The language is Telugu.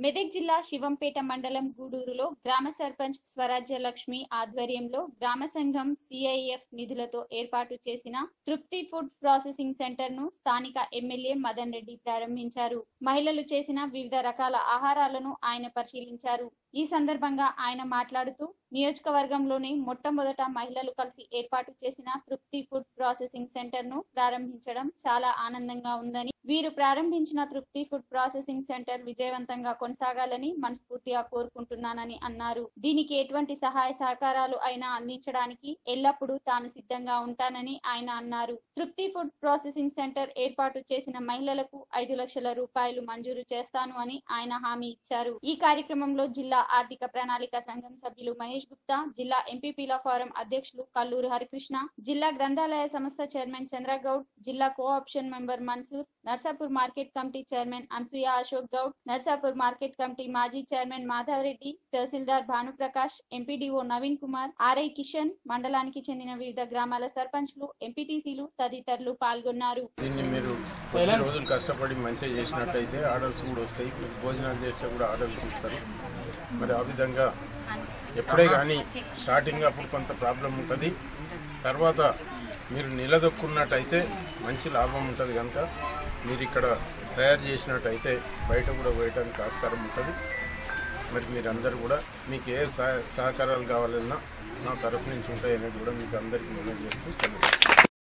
మెదక్ జిల్లా శివంపేట మండలం గూడూరులో గ్రామ సర్పంచ్ స్వరాజ్య లక్ష్మి ఆధ్వర్యంలో గ్రామ సంఘం సిఐఎఫ్ నిధులతో ఏర్పాటు చేసిన తృప్తి ఫుడ్ ప్రాసెసింగ్ సెంటర్ ను స్థానిక ఎమ్మెల్యే మదన్ రెడ్డి ప్రారంభించారు మహిళలు చేసిన వివిధ రకాల ఆహారాలను ఆయన పరిశీలించారు ఈ సందర్భంగా ఆయన మాట్లాడుతూ నియోజకవర్గంలోనే మొట్టమొదట మహిళలు కలిసి ఏర్పాటు చేసిన తృప్తి ఫుడ్ ప్రాసెసింగ్ సెంటర్ ను ప్రారంభించడం చాలా ఆనందంగా ఉందని వీరు ప్రారంభించిన తృప్తి ఫుడ్ ప్రాసెసింగ్ సెంటర్ విజయవంతంగా కొనసాగాలని మనస్ఫూర్తిగా కోరుకుంటున్నానని అన్నారు దీనికి ఎటువంటి సహాయ సహకారాలు అయినా అందించడానికి ఎల్లప్పుడూ తాను సిద్ధంగా ఉంటానని ఆయన అన్నారు తృప్తి ఫుడ్ ప్రాసెసింగ్ సెంటర్ ఏర్పాటు చేసిన మహిళలకు ఐదు లక్షల రూపాయలు మంజూరు చేస్తాను అని ఆయన హామీ ఇచ్చారు ఈ కార్యక్రమంలో జిల్లా ఆర్థిక ప్రణాళిక సంఘం సభ్యులు మహేష్ గుప్తా జిల్లా ఎంపీపీల ఫోరం అధ్యక్షులు కల్లూరు హరికృష్ణ జిల్లా గ్రంథాలయ సంస్థ చైర్మన్ చంద్రగౌడ్ జిల్లా cooption member Mansoor Narsapur market committee chairman Anasuya Ashok Goud Narsapur market committee మాజీ చైర్మన్ మాధవరెడ్డి తహసీల్దార్ భానుప్రకాష్ ఎంపీడీఓ నవీన్ కుమార్ ఆర్ఐ కిషన్ మండలానికి చెందిన వివిధ గ్రామాల సర్పంచ్లు ఎంపీటీసీలు తదితరులు పాల్గొన్నారు దీన్ని మీరు కొద్ది రోజులు కష్టపడి మంచిగా చేసినట్టయితే ఆర్డర్స్ కూడా వస్తాయి మీరు భోజనాలు చేస్తే కూడా ఆర్డర్స్ ఇస్తారు మరి ఆ విధంగా ఎప్పుడే కానీ స్టార్టింగ్ అప్పుడు కొంత ప్రాబ్లం ఉంటుంది తర్వాత మీరు నిలదొక్కున్నట్టయితే మంచి లాభం ఉంటుంది కనుక మీరు ఇక్కడ తయారు చేసినట్టయితే బయట కూడా వేయడానికి ఆస్కారం ఉంటుంది మరి మీరందరూ కూడా మీకు ఏ సహ- సహకారాలు కావాలన్నా నా తరఫు నుంచి ఉంటాయనేది కూడా మీకు అందరికీ మనం చేస్తూ సెలవు